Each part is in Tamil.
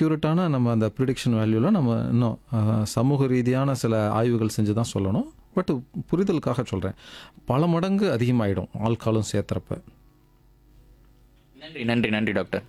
அக்யூரேட்டான நம்ம அந்த ப்ரிடிக்ஷன் வேல்யூவில் நம்ம இன்னும் அஹ், சமூக ரீதியான சில ஆய்வுகள் செஞ்சு தான் சொல்லணும் பட் புரிதலுக்காக சொல்கிறேன் பல மடங்கு அதிகமாகிடும் ஆல்காலும் சேர்த்துறப்ப நன்றி நன்றி நன்றி டாக்டர்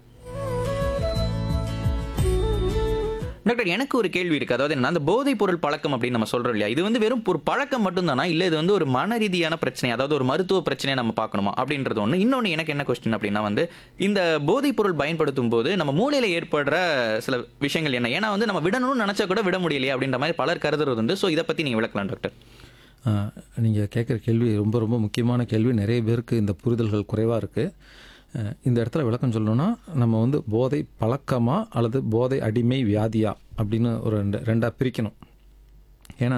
டாக்டர் எனக்கு ஒரு கேள்வி இருக்கு அதாவது என்ன அந்த போதைப் பொருள் பழக்கம் அப்படின்னு நம்ம சொல்றோம் இல்லையா இது வந்து வெறும் ஒரு பழக்கம் மட்டும்தானா இல்ல இது வந்து ஒரு மன ரீதியான பிரச்சனை அதாவது ஒரு மருத்துவ பிரச்சனையை நம்ம பார்க்கணுமா அப்படின்றது ஒன்று இன்னொன்று எனக்கு என்ன கொஸ்டின் அப்படின்னா வந்து இந்த போதைப் பொருள் பயன்படுத்தும் போது நம்ம மூளையில ஏற்படுற சில விஷயங்கள் என்ன ஏன்னா வந்து நம்ம விடணும்னு நினைச்சா கூட விட முடியலையே அப்படின்ற மாதிரி பலர் கருதுறது உண்டு ஸோ இதை பத்தி நீங்க விளக்கலாம் டாக்டர் நீங்கள் கேட்குற கேள்வி ரொம்ப ரொம்ப முக்கியமான கேள்வி நிறைய பேருக்கு இந்த புரிதல்கள் குறைவாக இருக்குது இந்த இடத்துல விளக்கம் சொல்லணும்னா நம்ம வந்து போதை பழக்கமா அல்லது போதை அடிமை வியாதியா அப்படின்னு ஒரு ரெண்டு ரெண்டாக பிரிக்கணும் ஏன்னா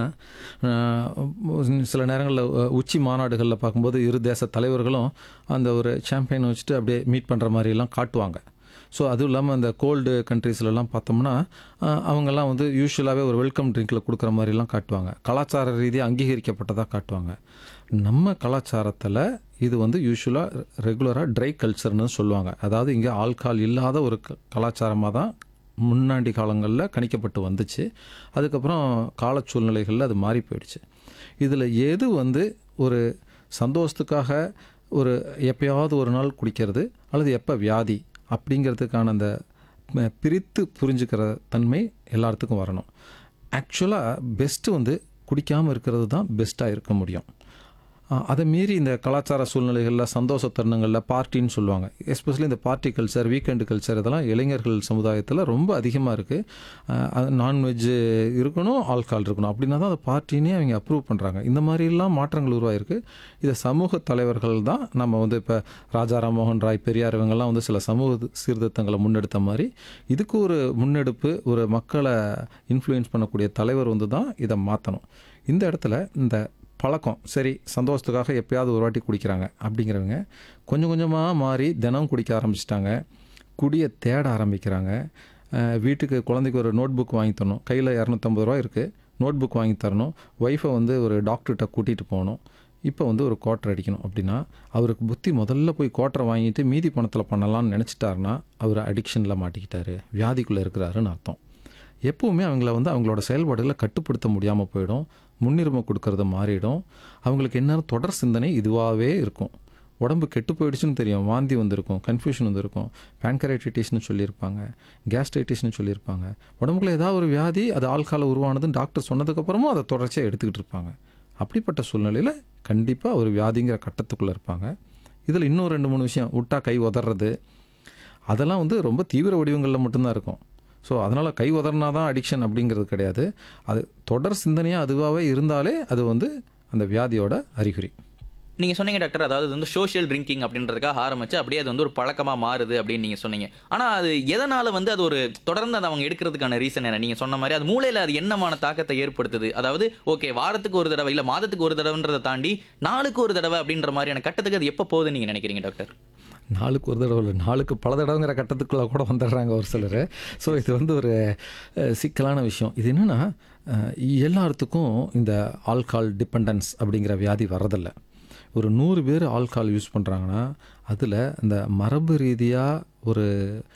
அஹ், சில நேரங்களில் உச்சி மாநாடுகளில் பார்க்கும்போது இரு தேச தலைவர்களும் அந்த ஒரு சாம்பியனை வச்சுட்டு அப்படியே மீட் பண்ணுற மாதிரிலாம் காட்டுவாங்க ஸோ அதுவும் இல்லாமல் அந்த கோல்டு கண்ட்ரீஸ்லலாம் பார்த்தோம்னா அஹ், அவங்கெல்லாம் வந்து யூஸ்வலாகவே ஒரு வெல்கம் ட்ரிங்கில் கொடுக்குற மாதிரிலாம் காட்டுவாங்க கலாச்சார ரீதியாக அங்கீகரிக்கப்பட்டதாக காட்டுவாங்க நம்ம கலாச்சாரத்தில் இது வந்து யூஸ்வலாக ரெகுலராக ட்ரை கல்ச்சர்னு சொல்லுவாங்க அதாவது இங்கே ஆல்கால் இல்லாத ஒரு க- கலாச்சாரமாக தான் முன்னாடி காலங்களில் கணிக்கப்பட்டு வந்துச்சு அதுக்கப்புறம் கால சூழ்நிலைகளில் அது மாறி போயிடுச்சு இதில் எது வந்து ஒரு சந்தோஷத்துக்காக ஒரு எப்பயாவது ஒரு நாள் குடிக்கிறது அல்லது எப்போ வியாதி அப்படிங்கிறதுக்கான அந்த ம- பிரித்து புரிஞ்சுக்கிற தன்மை எல்லாத்துக்கும் வரணும் ஆக்சுவலாக பெஸ்ட்டு வந்து குடிக்காமல் இருக்கிறது தான் பெஸ்ட்டாக இருக்க முடியும் அஹ் அதை மீறி இந்த கலாச்சார சூழ்நிலைகளில் சந்தோஷ தருணங்களில் பார்ட்டின்னு சொல்லுவாங்க எஸ்பெஷலி இந்த பார்ட்டி கல்ச்சர் வீக்கெண்டு கல்ச்சர் இதெல்லாம் இளைஞர்கள் சமுதாயத்தில் ரொம்ப அதிகமாக இருக்குது நான்வெஜ் இருக்கணும் ஆல்கால் இருக்கணும் அப்படின்னா தான் அதை பார்ட்டினே அவங்க அப்ரூவ் பண்ணுறாங்க இந்த மாதிரிலாம் மாற்றங்கள் உருவாயிருக்கு இதை சமூக தலைவர்கள் தான் நம்ம வந்து இப்போ ராஜா ராம்மோகன் ராய் பெரியார் இவங்கெல்லாம் வந்து சில சமூக சீர்திருத்தங்களை முன்னெடுத்த மாதிரி இதுக்கு ஒரு முன்னெடுப்பு ஒரு மக்களை இன்ஃப்ளூயன்ஸ் பண்ணக்கூடிய தலைவர் வந்து தான் இதை மாற்றணும் இந்த இடத்துல இந்த பழக்கம் சரி சந்தோஷத்துக்காக எப்பயாவது ஒரு வாட்டி குடிக்கிறாங்க அப்படிங்கிறவங்க கொஞ்சம் கொஞ்சமாக மாறி தினம் குடிக்க ஆரம்பிச்சிட்டாங்க குடியை தேட ஆரம்பிக்கிறாங்க அஹ் வீட்டுக்கு குழந்தைக்கு ஒரு நோட் புக் வாங்கி தரணும் கையில் இரநூத்தம்பது ரூபா இருக்குது நோட் புக் வாங்கி தரணும் ஒய்ஃபை வந்து ஒரு டாக்டர்கிட்ட கூட்டிகிட்டு போகணும் இப்போ வந்து ஒரு குவார்ட்டர் அடிக்கணும் அப்படின்னா அவருக்கு புத்தி முதல்ல போய் குவார்ட்டர் வாங்கிட்டு மீதி பணத்தில் பண்ணலாம்னு நினச்சிட்டாருன்னா அவர் அடிக்ஷனில் மாட்டிக்கிட்டாரு வியாதிக்குள்ளே இருக்கிறாருன்னு அர்த்தம் எப்பவுமே அவங்கள வந்து அவங்களோட செயல்பாடுகளை கட்டுப்படுத்த முடியாமல் போயிடும் முன்னுரிமை கொடுக்கறது மாறிடும் அவங்களுக்கு என்ன தொடர் சிந்தனை இதுவாகவே இருக்கும் உடம்பு கெட்டு போயிடுச்சுன்னு தெரியும் வாந்தி வந்திருக்கும் கன்ஃபியூஷன் வந்திருக்கும் பேன்கரைட்டிட்டிஸ்னு சொல்லியிருப்பாங்க கேஸ்ட்ரைட்டிஸ்னு சொல்லியிருப்பாங்க உடம்புக்குள்ள ஏதாவது ஒரு வியாதி அது ஆல்கால உருவானதுன்னு டாக்டர் சொன்னதுக்கப்புறமும் அதை தொடர்ச்சியாக எடுத்துக்கிட்டு இருப்பாங்க அப்படிப்பட்ட சூழ்நிலையில் கண்டிப்பாக ஒரு வியாதிங்கிற கட்டத்துக்குள்ளே இருப்பாங்க இதில் இன்னும் ரெண்டு மூணு விஷயம் விட்டா கை உதறது அதெல்லாம் வந்து ரொம்ப தீவிர வடிவங்களில் மட்டும்தான் இருக்கும் ஸோ அதனால் கை உதறினா தான் அடிக்ஷன் அப்படிங்கிறது கிடையாது அது தொடர் சிந்தனையாக அதுவாகவே இருந்தாலே அது வந்து அந்த வியாதியோட அறிகுறி நீங்க சொன்னீங்க டாக்டர் அதாவது இது வந்து சோஷியல் ட்ரிங்கிங் அப்படின்றதுக்காக ஆரம்பிச்சு அப்படியே அது வந்து ஒரு பழக்கமா மாறுது அப்படின்னு நீங்க சொன்னீங்க ஆனா அது எதனால வந்து அது ஒரு தொடர்ந்து அதை அவங்க எடுக்கிறதுக்கான ரீசன் என்ன நீங்க சொன்ன மாதிரி அது மூளையில அது என்னமான தாக்கத்தை ஏற்படுத்துது அதாவது ஓகே வாரத்துக்கு ஒரு தடவை இல்ல மாதத்துக்கு ஒரு தடவைன்றதை தாண்டி நாளுக்கு ஒரு தடவை அப்படின்ற மாதிரியான கட்டத்துக்கு அது எப்போ போகுதுன்னு நீங்க நினைக்கிறீங்க டாக்டர் நாளுக்கு ஒரு தடவை இல்லை நாளுக்கு பல தடவைங்கிற கட்டத்துக்குள்ளே கூட வந்துடுறாங்க ஒரு சிலர் ஸோ இது வந்து ஒரு அஹ், சிக்கலான விஷயம் இது என்னென்னா எல்லாத்துக்கும் இந்த ஆல்கால் டிபெண்டன்ஸ் அப்படிங்கிற வியாதி வர்றதில்ல ஒரு நூறு பேர் ஆல்கால் யூஸ் பண்ணுறாங்கன்னா அதில் இந்த மரபு ரீதியாக ஒரு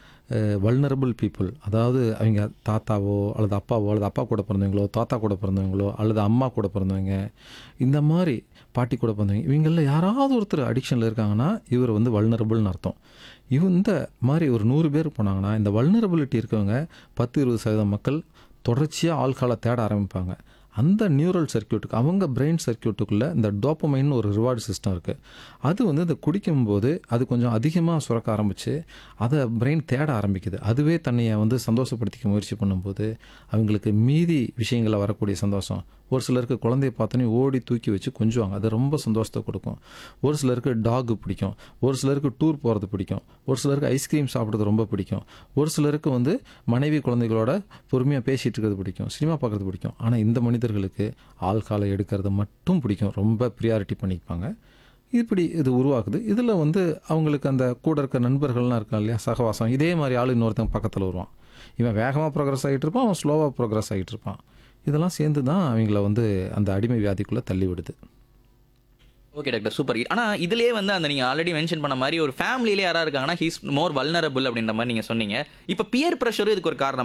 வல்னரபிள் பீப்புள் அதாவது அவங்க தாத்தாவோ அல்லது அப்பாவோ அல்லது அப்பா கூட பிறந்தவங்களோ தாத்தா கூட பிறந்தவங்களோ அல்லது அம்மா கூட பிறந்தவங்க இந்த மாதிரி பாட்டி கூட பிறந்தவங்க இவங்களில் யாராவது ஒருத்தர் அடிக்ஷனில் இருக்காங்கன்னா இவர் வந்து வல்னரபிள்னு அர்த்தம் இவ இந்த மாதிரி ஒரு நூறு பேர் போனாங்கன்னா இந்த வல்னரபிலிட்டி இருக்கவங்க பத்து இருபது சதவீதம் மக்கள் தொடர்ச்சியாக ஆல்காலை தேட ஆரம்பிப்பாங்க அந்த நியூரல் சர்க்கியூட்டுக்கு அவங்க பிரெயின் சர்க்கியூட்டுக்குள்ளே இந்த டோப்பமைன் ஒரு ரிவார்டு சிஸ்டம் இருக்குது அது வந்து இந்த குடிக்கும்போது அது கொஞ்சம் அதிகமாக சுரக்க ஆரம்பித்து அதை பிரெயின் தேட ஆரம்பிக்குது அதுவே தன்னையை வந்து சந்தோஷப்படுத்திக்க முயற்சி பண்ணும்போது அவங்களுக்கு மீதி விஷயங்களில் வரக்கூடிய சந்தோஷம் ஒரு சிலருக்கு குழந்தைய பார்த்தோன்னே ஓடி தூக்கி வச்சு கொஞ்சுவாங்க அது ரொம்ப சந்தோஷத்தை கொடுக்கும் ஒரு சிலருக்கு டாக் பிடிக்கும் ஒரு சிலருக்கு டூர் போகிறது பிடிக்கும் ஒரு சிலருக்கு ஐஸ்கிரீம் சாப்பிட்றது ரொம்ப பிடிக்கும் ஒரு சிலருக்கு வந்து மனைவி குழந்தைகளோட பொறுமையாக பேசிகிட்டு இருக்கிறது பிடிக்கும் சினிமா பார்க்குறது பிடிக்கும் ஆனால் இந்த மனிதர்களுக்கு ஆல்காலை எடுக்கிறது மட்டும் பிடிக்கும் ரொம்ப ப்ரியாரிட்டி பண்ணிப்பாங்க இப்படி இது உருவாக்குது இதில் வந்து அவங்களுக்கு அந்த கூட இருக்க நண்பர்கள்லாம் இருக்கா இல்லையா சகவாசம் இதே மாதிரி ஆள் இன்னொருத்தன் பக்கத்தில் வருவான் இவன் வேகமாக ப்ரோக்ரஸ் ஆகிட்டு இருப்பான் அவன் ஸ்லோவாக ப்ரோக்ரஸ் ஆகிட்டு இருப்பான் இதெல்லாம் சேர்ந்து தான் அவங்கள வந்து அந்த அடிமை வியாதிக்குள்ளே தள்ளி விடுது ஓகே டாக்டர் சூப்பர் ஆனா இதுலயே வந்து அந்த நீங்க ஆல்ரெடி மென்ஷன் பண்ண மாதிரி ஒரு ஃபேமிலியில யாரா இருக்காங்கன்னா ஹீஸ் மோர் வல்னரபிள் அப்படின்ற மாதிரி நீங்க சொன்னீங்க இப்போ பியர் ப்ரெஷரும் இதுக்கு ஒரு காரணம்